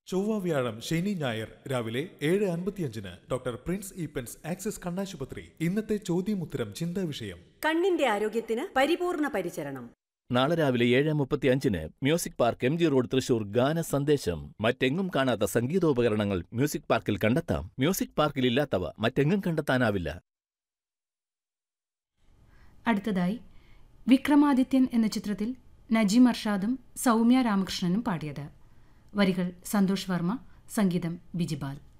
ചൊവ്വ വ്യാഴം ശനി ഞായർ രാവിലെ ഏഴ് അൻപത്തിയഞ്ചിന് ഡോക്ടർ പ്രിൻസ് ഈപ്പൻസ് ആക്സിസ് കണ്ണാശുപത്രി ഇന്നത്തെ ചോദ്യമുത്തരം ചിന്താ വിഷയം കണ്ണിന്റെ ആരോഗ്യത്തിന് പരിപൂർണ പരിചരണം നാളെ രാവിലെ ഏഴ് മുപ്പത്തി അഞ്ചിന് music park M G road Thrissur ഗാന സന്ദേശം മറ്റെങ്ങും കാണാത്ത സംഗീതോപകരണങ്ങൾ മ്യൂസിക് പാർക്കിൽ കണ്ടെത്താം മ്യൂസിക് പാർക്കിൽ ഇല്ലാത്തവ മറ്റെങ്ങും കണ്ടെത്താനാവില്ല അടുത്തതായി വിക്രമാദിത്യൻ എന്ന ചിത്രത്തിൽ നജീം അർഷാദും സൗമ്യ രാമകൃഷ്ണനും പാടിയത് വരികൾ സന്തോഷ് വർമ്മ സംഗീതം ബിജിപാൽ